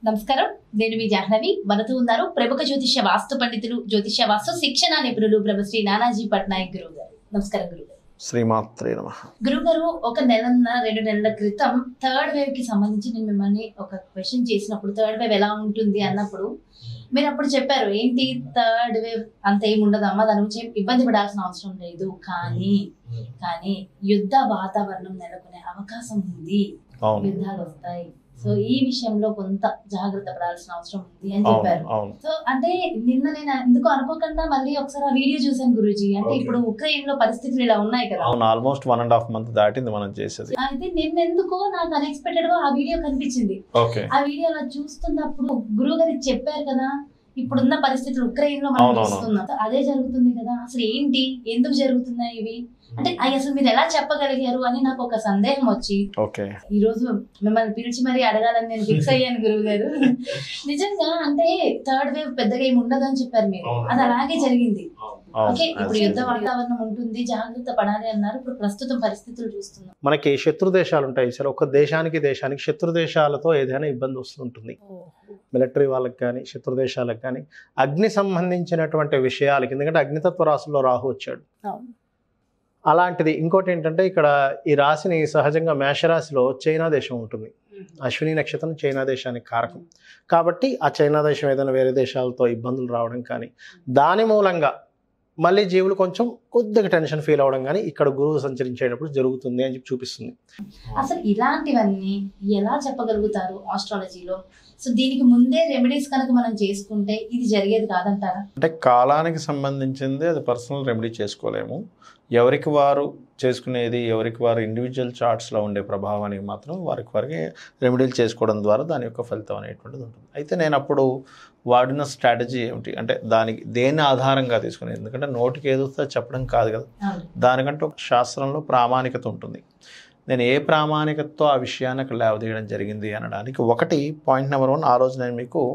నమస్కారం నేను మీ జాహ్నవి మనతో ఉన్నారు ప్రముఖ జ్యోతిష్య వాస్తు పండితులు జ్యోతిష్య వాస్తు శిక్షణ నిపుణులు బ్రహ్మశ్రీ నానాజీ పట్నాయక్ గురువు గారు నమస్కారం గురువు గారు శ్రీమాత్రే నమ గురువు గారు ఒక నెలన్న రెండు నెలల క్రితం థర్డ్ వేవ్ కి సంబంధించి నేను మిమ్మల్ని ఒక క్వశ్చన్ చేసినప్పుడు థర్డ్ వేవ్ ఎలా ఉంటుంది అన్నప్పుడు మీరు అప్పుడు చెప్పారు ఏంటి థర్డ్ వేవ్ అంత ఏమి ఉండదమ్మా దాని గురించి ఏం ఇబ్బంది పడాల్సిన అవసరం లేదు కానీ కానీ యుద్ధ వాతావరణం నెలకొనే అవకాశం ఉంది అవును యుద్ధాలు వస్తాయి సో ఈ విషయంలో కొంత జాగ్రత్త పడాల్సిన అవసరం ఉంది అని అవును చెప్పారు అవును సో అంటే నిన్న నేను ఎందుకు అనుకోకుండా మళ్ళీ ఒకసారి ఆ వీడియో చూసాను గురూజీ అంటే Okay. ఇప్పుడు ఉక్రెయిన్ లో పరిస్థితులు ఇలా ఉన్నాయి కదా అవును almost one and half month దాటింది మనం చేసేది అయితే నిన్న ఎందుకో నాకు అన్ఎక్స్పెక్టెడ్ గా ఆ వీడియో కనిపించింది ఓకే ఆ వీడియో అలా చూస్తున్నప్పుడు గురువు గారు చెప్పారు కదా ఇప్పుడున్న పరిస్థితులు ఉక్రెయిన్ లో మనం అవునవును. చూస్తున్నాం సో అదే జరుగుతుంది కదా అసలు ఏంటి ఎందుకు జరుగుతున్నాయి ఇవి అంటే అవి అసలు మీరు ఎలా చెప్పగలిగారు అని నాకు ఒక సందేహం వచ్చి ఓకే ఈ రోజు మిమ్మల్ని పిలిచి మరీ అడగాలని నేను ఫిక్స్ అయ్యాను గురువు గారు నిజంగా అంటే థర్డ్ వేవ్ పెద్దగా ఏమి ఉండదు అని చెప్పారు మీరు అవును. అది అలాగే జరిగింది ఓకే ఇప్పుడు అవును యుద్ధ వాతావరణం ఉంటుంది జాగ్రత్త పడాలి అన్నారు ఇప్పుడు ప్రస్తుతం పరిస్థితులు చూస్తున్నాం మనకి శత్రు దేశాలు ఉంటాయి సరే ఒక దేశానికి దేశానికి శత్రు దేశాలతో ఏదైనా ఇబ్బంది వస్తుంటుంది మిలిటరీ వాళ్ళకి కానీ శత్రు దేశాలకు కానీ అగ్ని సంబంధించినటువంటి విషయాలకి ఎందుకంటే అగ్నితత్వ రాశిలో రాహు వచ్చాడు అవును. అలాంటిది ఇంకోటి ఏంటంటే ఇక్కడ ఈ రాశిని సహజంగా మేషరాశిలో చైనా దేశం ఉంటుంది అశ్విని నక్షత్రం చైనా దేశానికి కారకం కాబట్టి ఆ చైనా దేశం ఏదైనా వేరే దేశాలతో ఇబ్బందులు రావడం కానీ దాని మూలంగా మళ్ళీ జీవులు కొంచెం కొద్దిగా టెన్షన్ ఫీల్ అవ్వడం కానీ ఇక్కడ గురువు సంచరించేటప్పుడు జరుగుతుంది అని చెప్పి చూపిస్తుంది అసలు ఇలాంటివన్నీ ఎలా చెప్పగలుగుతారు ఆస్ట్రాలజీలో సో దీనికి ముందే రెమెడీస్ కనుక మనం చేసుకుంటే ఇది జరిగేది కాదంటారా అంటే కాలానికి సంబంధించింది అది పర్సనల్ రెమెడీ చేసుకోలేము ఎవరికి వారు చేసుకునేది ఎవరికి వారు ఇండివిజువల్ చార్ట్స్లో ఉండే ప్రభావానికి మాత్రం వారికి వారికి రెమెడీలు చేసుకోవడం ద్వారా దాని యొక్క ఫలితం అనేటువంటిది ఉంటుంది అయితే నేను అప్పుడు వాడిన స్ట్రాటజీ ఏమిటి అంటే దానికి దేన్ని ఆధారంగా తీసుకునేది ఎందుకంటే నోటికి ఏదో వస్తే చెప్పడం కాదు కదా అవును. దానికంటే ఒక శాస్త్రంలో ప్రామాణికత ఉంటుంది నేను ఏ ప్రామాణికతతో ఆ విషయాన్ని అక్కడ లేవదీయడం జరిగింది అనడానికి ఒకటి పాయింట్ నెంబర్ వన్ ఆ రోజు నేను మీకు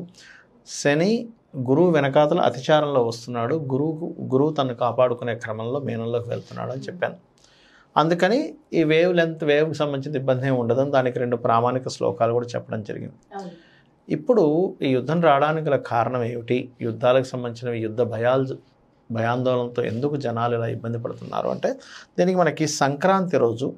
శని గురువు వెనకాతల అతిచారంలో వస్తున్నాడు గురువు గురువు తను కాపాడుకునే క్రమంలో మీనంలోకి వెళ్తున్నాడు అని చెప్పాను అందుకని ఈ వేవ్ లెంత్ వేవ్కి సంబంధించిన ఇబ్బంది ఏమి ఉండదని దానికి రెండు ప్రామాణిక శ్లోకాలు కూడా చెప్పడం జరిగింది అవును. ఇప్పుడు ఈ యుద్ధం రావడానికి గల కారణం ఏమిటి యుద్ధాలకు సంబంధించిన యుద్ధ భయాలు భయాందోళనతో ఎందుకు జనాలు ఇలా ఇబ్బంది పడుతున్నారు అంటే దీనికి మనకి సంక్రాంతి రోజు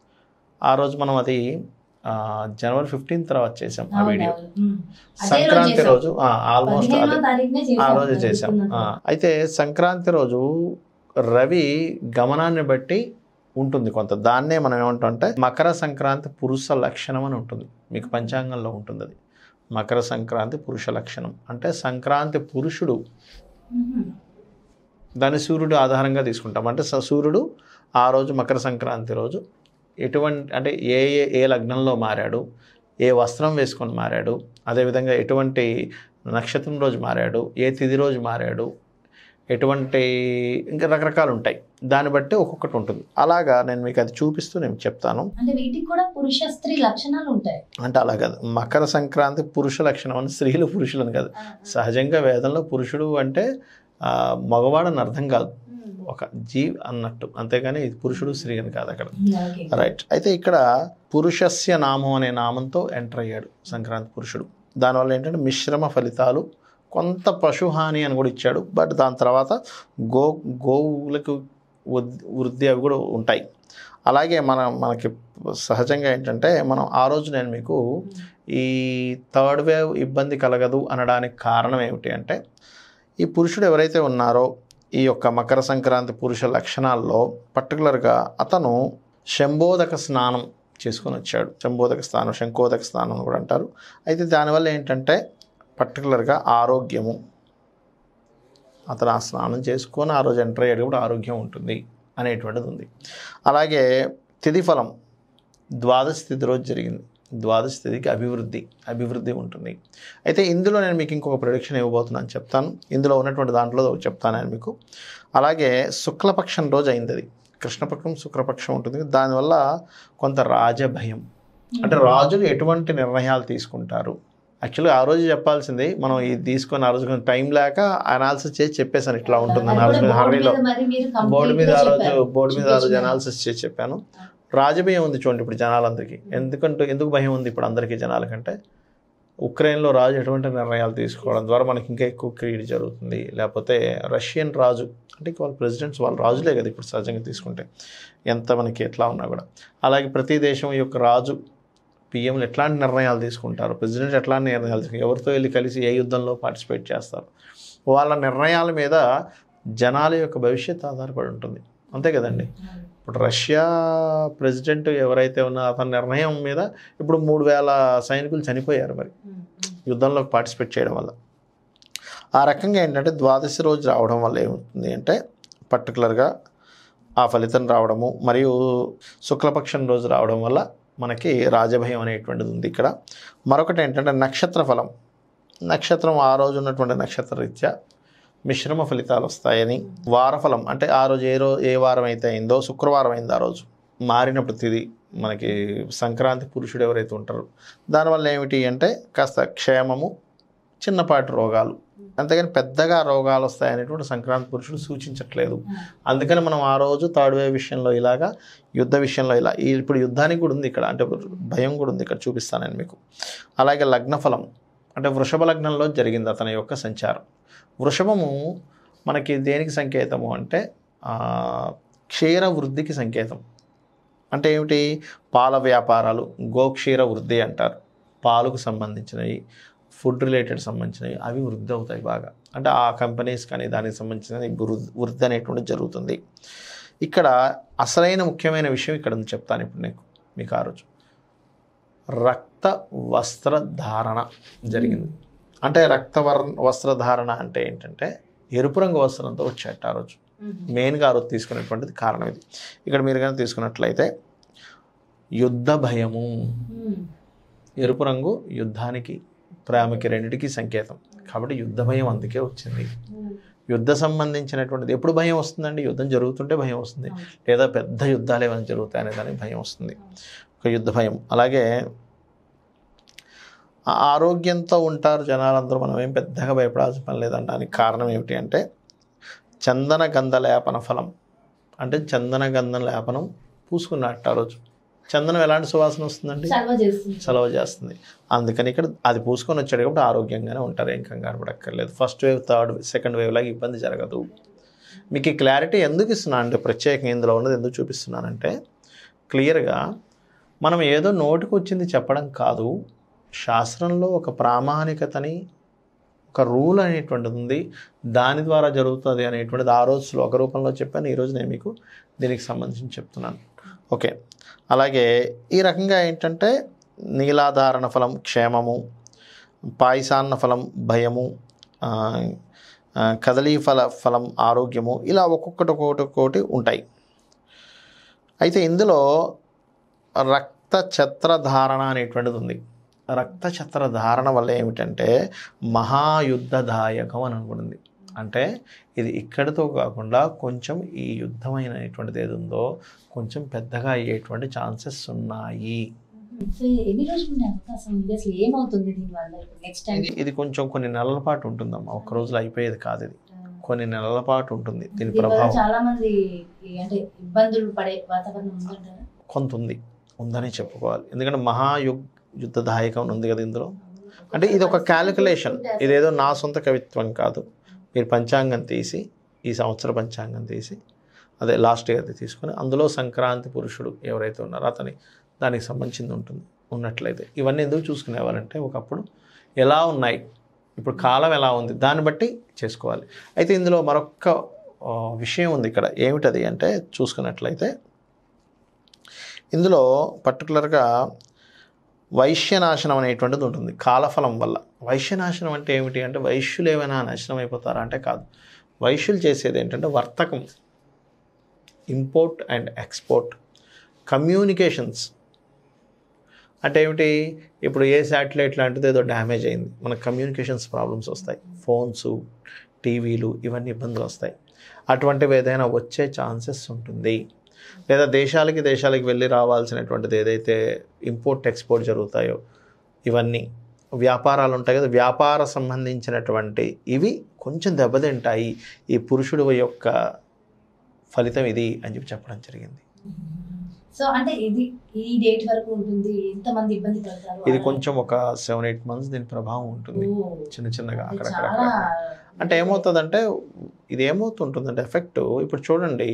ఆ రోజు మనం అది ఆ, జనవరి ఫిఫ్టీన్త్ తర్వాత చేసాం ఆ అవును, వీడియో అవును. ఉమ్. అదే రోజు సంక్రాంతి చేసాం. రోజు ఆల్మోస్ట్ పదిహేనవ అదే తారీఖునే ఆ చేసాం. రోజు చేసాం గుర్తున్నది. ఆ, అయితే సంక్రాంతి రోజు రవి గమనాన్ని బట్టి ఉంటుంది కొంత దాన్నే మనం ఏమంటాం అంటే మకర సంక్రాంతి పురుష లక్షణం అని ఉంటుంది మీకు పంచాంగంలో ఉంటుంది అది మకర సంక్రాంతి పురుష లక్షణం అంటే సంక్రాంతి పురుషుడు ఉహు. దాన్ని సూర్యుడు ఆధారంగా తీసుకుంటాం అంటే స- సూర్యుడు ఆ రోజు మకర సంక్రాంతి రోజు ఎటువంటి అంటే ఏ ఏ ఏ లగ్నంలో మారాడు ఏ వస్త్రం వేసుకొని మారాడు అదేవిధంగా ఎటువంటి నక్షత్రం రోజు మారాడు ఏ తిథి రోజు మారాడు ఎటువంటి ఇంకా రకరకాలు ఉంటాయి దాన్ని బట్టి ఒక్కొక్కటి ఉంటుంది అలాగా నేను మీకు అది చూపిస్తూ నేను చెప్తాను అంటే వీటికి కూడా పురుష స్త్రీ లక్షణాలు ఉంటాయి అంటే అలా కాదు మకర సంక్రాంతి పురుష లక్షణం అని స్త్రీలు పురుషులని కాదు సహజంగా వేదంలో పురుషుడు అంటే ఆ, మగవాడని అర్థం కాదు ఉమ్. ఒక జీవ్ అన్నట్టు అంతేగాని ఇది పురుషుడు స్త్రీ అని కాదు అక్కడ ఓకే. రైట్ అయితే ఇక్కడ పురుషస్య నామం అనే నామంతో ఎంటర్ అయ్యాడు సంక్రాంతి పురుషుడు దానివల్ల ఏంటంటే మిశ్రమ ఫలితాలు కొంత పశుహాని అని కూడా ఇచ్చాడు బట్ దాని తర్వాత గో గోవులకు వృద్ధి- వృద్ధి అవి కూడా ఉంటాయి అలాగే మన మనకి సహజంగా ఏంటంటే మనం ఆ రోజు నేను మీకు ఈ థర్డ్ వేవ్ ఇబ్బంది కలగదు అనడానికి కారణం ఏమిటి అంటే ఈ పురుషుడు ఎవరైతే ఉన్నారో ఈ యొక్క మకర సంక్రాంతి పురుష లక్షణాల్లో పర్టికులర్గా అతను శంబోదక స్నానం చేసుకొని వచ్చాడు శంబోదక స్నానం శంకోదక స్నానం అని కూడా అంటారు అయితే దానివల్ల ఏంటంటే పర్టికులర్గా ఆరోగ్యము అతను ఆ స్నానం చేసుకొని ఆ రోజు ఎంటర్ అయ్యేటప్పుడు ఆరోగ్యం ఉంటుంది అనేటువంటిది ఉంది అలాగే తిథి ఫలం ద్వాదశ తిథి రోజు జరిగింది ద్వాదశ తిథికి అభివృద్ధి అభివృద్ధి ఉంటుంది అయితే ఇందులో నేను మీకు ఇంకొక ప్రొడిక్షన్ ఇవ్వబోతున్నాను చెప్తాను ఇందులో ఉన్నటువంటి దాంట్లో చెప్తాను నేను మీకు అలాగే శుక్లపక్షం రోజు అయింది అది కృష్ణపక్షం శుక్లపక్షం ఉంటుంది దానివల్ల కొంత రాజభయం అంటే రాజులు ఎటువంటి నిర్ణయాలు తీసుకుంటారు యాక్చువల్గా ఆ రోజు చెప్పాల్సింది మనం ఇది తీసుకొని ఆ రోజు కొంచెం టైం లేక అనాలిసిస్ చేసి చెప్పేసాను ఇట్లా ఉంటుందని ఆ రోజు అది కూడా హర్రీలో బోర్డు మీద మరి మీరు బోర్డు మీద complete ఆ గా రోజు చెప్పారు. బోర్డు మీద ఆ రోజు చూపించినారు. అనాలిసిస్ చేసి చెప్పాను రాజభయం ఉంది చూడండి ఇప్పుడు జనాలందరికీ ఎందుకంటే ఎందుకు భయం ఉంది ఇప్పుడు అందరికీ జనాలకంటే ఉక్రెయిన్లో రాజు ఎటువంటి నిర్ణయాలు తీసుకోవడం ద్వారా మనకి ఇంకా ఎక్కువ క్రీడ్ జరుగుతుంది లేకపోతే రష్యన్ రాజు అంటే వాళ్ళ ప్రెసిడెంట్స్ వాళ్ళ రాజులే కదా ఇప్పుడు సహజంగా తీసుకుంటే ఎంత మనకి ఎట్లా ఉన్నా కూడా అలాగే ప్రతి దేశం యొక్క రాజు పిఎంలు ఎట్లాంటి నిర్ణయాలు తీసుకుంటారు ప్రెసిడెంట్ ఎట్లాంటి నిర్ణయాలు తీసుకుంటారు ఎవరితో వెళ్ళి కలిసి ఏ యుద్ధంలో పార్టిసిపేట్ చేస్తారు వాళ్ళ నిర్ణయాల మీద జనాల యొక్క భవిష్యత్తు ఆధారపడి ఉంటుంది అంతే కదండి ఇప్పుడు రష్యా ప్రెసిడెంట్ ఎవరైతే ఉన్నారో అతని నిర్ణయం మీద ఇప్పుడు మూడు వేల సైనికులు చనిపోయారు మరి యుద్ధంలో పార్టిసిపేట్ చేయడం వల్ల ఆ రకంగా ఏంటంటే ద్వాదశి రోజు రావడం వల్ల ఏమవుతుంది అంటే పర్టికులర్గా ఆ ఫలితం రావడము మరియు శుక్లపక్షం రోజు రావడం వల్ల మనకి రాజభయం అనేటువంటిది ఉంది ఇక్కడ మరొకటి ఏంటంటే నక్షత్ర ఫలం నక్షత్రం ఆ రోజు ఉన్నటువంటి నక్షత్ర రీత్యా మిశ్రమ ఫలితాలు వస్తాయని వారఫలం అంటే ఆ రోజు ఏ రోజు ఏ వారం అయితే అయిందో శుక్రవారం అయింది ఆ రోజు మారినప్పుడు తిది మనకి సంక్రాంతి పురుషుడు ఎవరైతే ఉంటారో దానివల్ల ఏమిటి అంటే కాస్త క్షేమము చిన్నపాటి రోగాలు అంతేగాని పెద్దగా రోగాలు వస్తాయనేటువంటి సంక్రాంతి పురుషుడు సూచించట్లేదు అందుకని మనం ఆ రోజు థర్డ్ వేవ్ విషయంలో ఇలాగా యుద్ధ విషయంలో ఇలా ఈ ఇప్పుడు యుద్ధానికి కూడా ఉంది ఇక్కడ అంటే భయం కూడా ఉంది ఇక్కడ చూపిస్తాను నేను మీకు అలాగే లగ్నఫలం అంటే వృషభ లగ్నంలో జరిగింది అతని యొక్క సంచారం వృషభము మనకి దేనికి సంకేతము అంటే ఆ, క్షీర వృద్ధికి సంకేతం అంటే ఏమిటి పాల వ్యాపారాలు గోక్షీర వృద్ధి అంటారు పాలకు సంబంధించినవి ఫుడ్ రిలేటెడ్ సంబంధించినవి అవి వృద్ధి అవుతాయి బాగా అంటే ఆ కంపెనీస్ కానీ దానికి సంబంధించినది వృద్ధి వృద్ధి అనేటువంటి జరుగుతుంది ఇక్కడ అసలైన ముఖ్యమైన విషయం ఇక్కడ ఉంది చెప్తాను ఇప్పుడు నీకు మీకు ఆ రోజు రక్త వస్త్ర ధారణ జరిగింది అంటే రక్త వర్ వస్త్రధారణ అంటే ఏంటంటే ఎరుపు రంగు వస్త్రంతో వచ్చేట ఆ రోజు మెయిన్గా ఆ రోజు తీసుకునేటువంటిది కారణం ఇది ఇక్కడ మీరు కానీ తీసుకున్నట్లయితే యుద్ధ భయము ఎరుపు రంగు యుద్ధానికి ప్రేమకి రెండిటికి సంకేతం కాబట్టి యుద్ధ భయం అందుకే వచ్చింది యుద్ధ సంబంధించినటువంటిది ఎప్పుడు భయం వస్తుందండి యుద్ధం జరుగుతుంటే భయం వస్తుంది లేదా పెద్ద యుద్ధాలు ఏమైనా జరుగుతాయనే దానికి భయం వస్తుంది ఒక యుద్ధ భయం అలాగే ఆ ఆరోగ్యంతో ఉంటారు జనాలందరూ మనం ఏం పెద్దగా భయపడాల్సిన పని లేదనడానికి కారణం ఏమిటి అంటే చందన గంధ లేపన ఫలం అంటే చందన గంధం లేపనం పూసుకున్నట్టు ఆ రోజు చందనం ఎలాంటి సువాసన వస్తుందండి చలవ చేస్తుంది సెలవు చేస్తుంది అందుకని ఇక్కడ అది పూసుకొని వచ్చాడు కాబట్టి ఆరోగ్యంగానే ఉంటారు ఏం కంగారు పడక్కర్లేదు first wave third second wave లాగా ఇబ్బంది జరగదు మీకు ఈ క్లారిటీ ఎందుకు ఇస్తున్నాను అంటే ప్రత్యేకంగా ఇందులో ఉన్నది ఎందుకు చూపిస్తున్నానంటే క్లియర్గా మనం ఏదో నోటికి వచ్చింది చెప్పడం కాదు శాస్త్రంలో ఒక ప్రామాణికతని ఒక రూల్ అనేటువంటిది ఉంది దాని ద్వారా జరుగుతుంది అనేటువంటిది ఆ రోజు శ్లోక రూపంలో చెప్పాను ఈరోజు నేను మీకు దీనికి సంబంధించి చెప్తున్నాను ఓకే అలాగే ఈ రకంగా ఏంటంటే నీలాధారణ ఫలం క్షేమము పాయసాన్న ఫలం భయము ఆ, ఆ, కదలీ ఫల ఫలం ఆరోగ్యము ఇలా ఒక్కొక్కటి ఒక్కొక్కటి ఒక్కొక్కటి ఉంటాయి అయితే ఇందులో రక్త ఛత్ర ధారణ అనేటువంటిది ఉంది రక్త ఛత్ర ధారణ వల్ల ఏమిటంటే మహాయుద్ధదాయకం అని అనుకుంటుంది అంటే ఇది ఇక్కడితో కాకుండా కొంచెం ఈ యుద్ధమైనటువంటిది ఏది ఉందో కొంచెం పెద్దగా అయ్యేటువంటి ఛాన్సెస్ ఉన్నాయి సో ఎన్ని రోజులు ఉండే అవకాశం ఉంది అసలు ఏమవుతుంది దీనివల్ల నెక్స్ట్ టైం ఇది ఇది కొంచెం కొన్ని నెలల పాటు ఉంటుందమ్మా ఒక్క రోజులో అయిపోయేది కాదు ఇది కొన్ని నెలల పాటు ఉంటుంది దీని దీనివల్ల ప్రభావం చాలా మంది ఈ అంటే ఇబ్బందులు పడే వాతావరణం ఉందంటారా కొంత ఉంది ఉందని చెప్పుకోవాలి ఎందుకంటే మహాయుగ్ యుద్ధదాయకం అని ఉంది కదా ఇందులో అంటే ఇది ఒక క్యాలిక్యులేషన్ ఇదేదో నా సొంత కవిత్వం కాదు మీరు పంచాంగం తీసి ఈ సంవత్సర పంచాంగం తీసి అదే లాస్ట్ ఇయర్ది తీసుకొని అందులో సంక్రాంతి పురుషుడు ఎవరైతే ఉన్నారో అతని దానికి సంబంధించింది ఉంటుంది ఉన్నట్లయితే ఇవన్నీ ఎందుకు చూసుకునేవారంటే ఒకప్పుడు ఎలా ఉన్నాయి ఇప్పుడు కాలం ఎలా ఉంది దాన్ని బట్టి చేసుకోవాలి అయితే ఇందులో మరొక ఆ, విషయం ఉంది ఇక్కడ ఏమిటది అంటే చూసుకున్నట్లయితే ఇందులో పర్టికులర్గా వైశ్యనాశనం అనేటువంటిది ఉంటుంది కాలఫలం వల్ల వైశ్యనాశనం అంటే ఏమిటి అంటే వైశ్యులు ఏమైనా నాశనం అయిపోతారా అంటే కాదు వైశ్యులు చేసేది ఏంటంటే వర్తకం ఇంపోర్ట్ అండ్ ఎక్స్పోర్ట్ కమ్యూనికేషన్స్ అంటే ఏమిటి ఇప్పుడు ఏ శాటిలైట్ లాంటిది ఏదో డ్యామేజ్ అయింది మనకు కమ్యూనికేషన్స్ ప్రాబ్లమ్స్ వస్తాయి ఫోన్స్ టీవీలు ఇవన్నీ ఇబ్బందులు వస్తాయి అటువంటివి ఏదైనా వచ్చే ఛాన్సెస్ ఉంటుంది లేదా దేశాలకి దేశాలకి వెళ్ళి రావాల్సినటువంటిది ఏదైతే ఇంపోర్ట్ ఎక్స్పోర్ట్ జరుగుతాయో ఇవన్నీ వ్యాపారాలు ఉంటాయి కదా వ్యాపార సంబంధించినటువంటి ఇవి కొంచెం దెబ్బతింటాయి ఈ పురుషుడు యొక్క ఫలితం ఇది అని చెప్పి చెప్పడం జరిగింది సో అంటే ఇది ఈ డేట్ వరకు ఉంటుంది ఎంత మంది ఇబ్బంది పడతారు ఇది అలా. కొంచెం ఒక సెవెన్ ఎయిట్ మంత్స్ దీని ప్రభావం ఉంటుంది ఓ, చిన్న చిన్నగా అది అక్కడక్కడ చాలా అంటే ఏమవుతుందంటే ఇది ఏమవుతుంటుందంటే ఎఫెక్ట్ ఇప్పుడు చూడండి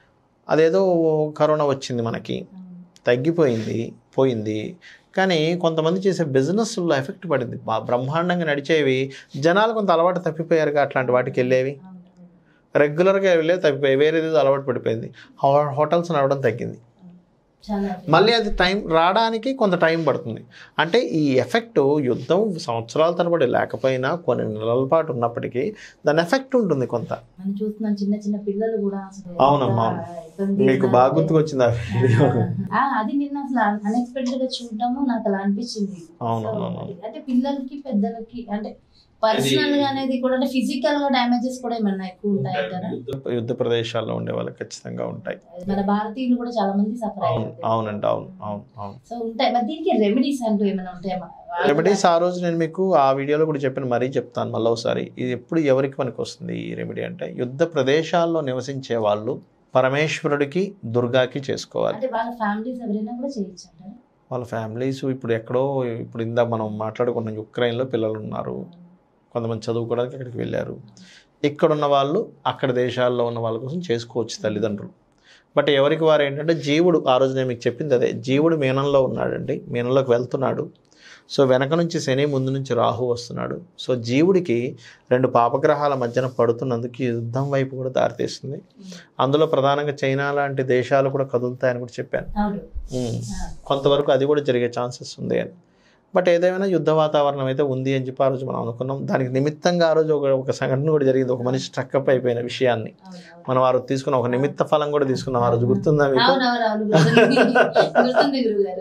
అదేదో కరోనా వచ్చింది మనకి తగ్గిపోయింది పోయింది కానీ కొంతమంది చేసే బిజినెస్లో ఎఫెక్ట్ పడింది బా- బ్రహ్మాండంగా నడిచేవి జనాలు కొంత అలవాటు తప్పిపోయారుగా అట్లాంటి వాటికి వెళ్ళేవి రెగ్యులర్గా వెళ్ళేవి తప్పిపోయాయి వేరేది ఏదో అలవాటు పడిపోయింది హో- హోటల్స్ నడవడం తగ్గింది చాలా మళ్ళీ అది టైం రావడానికి కొంత టైం పడుతుంది అంటే ఈ ఎఫెక్ట్ యుద్ధం సంవత్సరాల తరబడి లేకపోయినా కొన్ని నెలల పాటు ఉన్నప్పటికీ దాని ఎఫెక్ట్ ఉంటుంది కొంత మనం చూస్తున్నాం చిన్న చిన్న పిల్లలు కూడా అసలు అవునమ్మా, ఎంత ఇబ్బంది మీకు బాగా గుర్తుకొచ్చింది ఆ వీడియో ఆ, అది నిన్న అసలు అన్ఎక్స్పెక్టెడ్ గా చూడటము నాకు అలా అనిపించింది అవునవునవును. సో, అంటే పిల్లలకి పెద్దలకి అంటే పర్సనల్ గా అనేది కూడా అంటే ఫిజికల్ గా డ్యామేజెస్ కూడా ఏమన్నా ఎక్కువ ఉంటాయి కదా యుద్ధ- యుద్ధ ప్రదేశాల్లో ఉండే వాళ్ళకి ఖచ్చితంగా ఉంటాయి మన భారతీయులు కూడా చాలా మంది సఫర్ అవును అయ్యారు అవునండి అవును అవును అవును సో ఉంటాయి మరి దీనికి రెమెడీస్ అంటూ ఏమైనా ఉంటాయా రెమెడీస్ ఆ రోజు నేను మీకు ఆ వీడియోలో కూడా చెప్పిన మరీ చెప్తాను మళ్ళీ ఒకసారి ఇది ఎప్పుడు ఎవరికి పనికి వస్తుంది ఈ రెమెడీ అంటే యుద్ధ ప్రదేశాల్లో నివసించే వాళ్ళు పరమేశ్వరుడికి దుర్గాకి చేసుకోవాలి అంటే వాళ్ళ ఫ్యామిలీస్ ఎవరైనా కూడా చేయొచ్చు అంటారా వాళ్ళ ఫ్యామిలీస్ ఇప్పుడు ఎక్కడో ఇప్పుడు ఇందా మనం మాట్లాడుకున్న ఉక్రెయిన్లో పిల్లలు ఉన్నారు కొంతమంది చదువుకోవడానికి అక్కడికి వెళ్ళారు ఇక్కడ ఉన్న వాళ్ళు అక్కడ దేశాల్లో ఉన్న వాళ్ళ కోసం చేసుకోవచ్చు తల్లిదండ్రులు బట్ ఎవరికి వారు ఏంటంటే జీవుడు ఆ రోజు నేను మీకు చెప్పింది అదే జీవుడు మీనంలో ఉన్నాడండి మీనంలోకి వెళ్తున్నాడు సో వెనక నుంచి శని ముందు నుంచి రాహు వస్తున్నాడు సో జీవుడికి రెండు పాపగ్రహాల మధ్యన పడుతున్నందుకు ఈ యుద్ధం వైపు కూడా దారితీస్తుంది అందులో ప్రధానంగా చైనా లాంటి దేశాలు కూడా కదులుతాయని కూడా చెప్పాను అవును ఉమ్. ఆ, కొంతవరకు అది కూడా జరిగే ఛాన్సెస్ ఉంది అని బట్ ఏదేమైనా యుద్ధ వాతావరణం అయితే ఉంది అని చెప్పి ఆ రోజు మనం అనుకున్నాం దానికి నిమిత్తంగా ఆ రోజు ఒక ఒక సంఘటన కూడా జరిగింది ఒక మనిషి స్ట్రక్అప్ అయిపోయిన విషయాన్ని అవును, అవును. మనం ఆ రోజు తీసుకున్న ఒక నిమిత్త ఫలం కూడా తీసుకున్నాం ఆ రోజు గుర్తుందా మీకు అవునవునవును గుర్తుంది గుర్తుంది గురువు గారు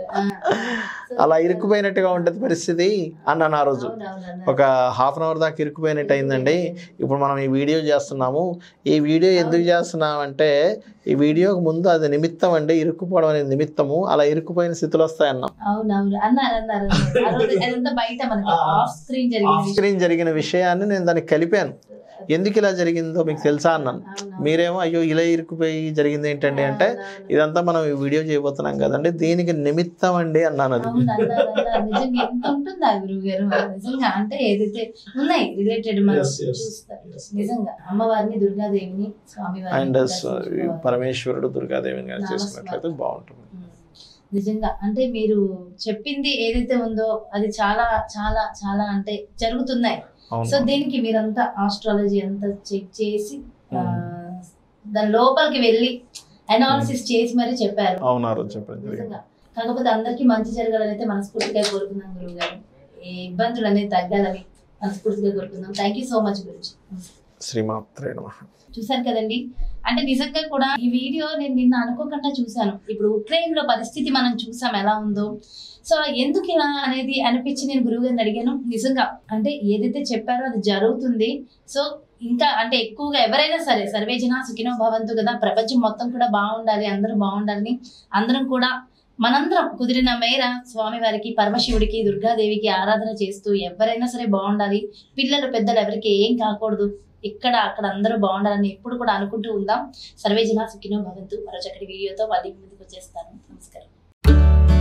అలా ఇరుక్కుపోయినట్టుగా ఉంటుంది పరిస్థితి అన్నాను ఆ రోజు అవునవును ఒక హాఫ్ అన్ అవర్ దాకా ఇరుక్కుపోయినట్టు అయిందండి ఇప్పుడు మనం ఈ వీడియో చేస్తున్నాము ఈ వీడియో ఎందుకు చేస్తున్నాం అంటే ఈ వీడియోకి ముందు అది నిమిత్తం అండి ఇరుక్కుపోవడం అనేది నిమిత్తము అలా ఇరుక్కుపోయిన స్థితులు వస్తాయన్నాం అవునవును అన్నారు అన్నారు అన్నారు. ఆ రోజు అదంతా బయట మనకి ఆఫ్ స్క్రీన్ జరిగింది ఆఫ్ స్క్రీన్ జరిగిన విషయాన్ని నేను దానికి కలిపాను ఎందుకు ఇలా జరిగిందో మీకు తెలుసా అన్నాను మీరేమో అయ్యో ఇలా ఇరుక్కుపోయి జరిగింది ఏంటండి అంటే ఇదంతా మనం ఈ వీడియో చేయబోతున్నాం కదండి దీనికి నిమిత్తం అండి అన్నాను అది అవును అన్నారు అన్నారు నిజంగా ఎంత ఉంటుందా గురువు గారు నిజంగా అంటే ఏదైతే ఉన్నాయి రిలేటెడ్ మనం Yes, yes. చూస్తారు నిజంగా అమ్మవారిని దుర్గాదేవిని స్వామివారిని అండ్ దర్శించుకోవాలి. పరమేశ్వరుడు దుర్గాదేవిని గారు చేసుకున్నట్లయితే బాగుంటుంది ఉమ్. నిజంగా అంటే మీరు చెప్పింది ఏదైతే ఉందో అది చాలా చాలా చాలా అంటే జరుగుతున్నాయి సో అవును దీనికి మీరంతా ఆస్ట్రాలజీ అంతా చెక్ చేసి ఆ, దాని లోపలికి వెళ్ళి అనాలిసిస్ చేసి మరీ చెప్పారు అవును ఆ రోజు చెప్పడం జరిగింది నిజంగా కాకపోతే అందరికీ మంచి జరగాలని అయితే మనస్ఫూర్తిగా కోరుకుందాం గురువు గారు ఈ ఇబ్బందులు అనేది తగ్గాలని మనస్ఫూర్తిగా కోరుకుందాం థ్యాంక్ యూ సో మచ్ గురించి శ్రీమాత్రే నమః చూసారు కదండి అంటే నిజంగా కూడా ఈ వీడియో నేను నిన్న అనుకోకుండా చూశాను ఇప్పుడు ఉక్రెయిన్ లో పరిస్థితి మనం చూసాం ఎలా ఉందో సో ఎందుకు ఇలా అనేది అనిపించి నేను గురువు గారిని అడిగాను నిజంగా అంటే ఏదైతే చెప్పారో అది జరుగుతుంది సో ఇంకా అంటే ఎక్కువగా ఎవరైనా సరే సర్వే జన సుఖినో భవంతు కదా ప్రపంచం మొత్తం కూడా బాగుండాలి అందరూ బాగుండాలని అందరం కూడా మనందరం కుదిరిన మేర స్వామివారికి పరమశివుడికి దుర్గాదేవికి ఆరాధన చేస్తూ ఎవరైనా సరే బాగుండాలి పిల్లలు పెద్దలు ఎవరికి ఏం కాకూడదు ఇక్కడ అక్కడ అందరూ బాగుండాలని ఎప్పుడు కూడా అనుకుంటూ ఉందాం సర్వే జన సుఖినో భవంతు మరో చక్కటి వీడియోతో మళ్ళీ ముందుకు వచ్చేస్తాను నమస్కారం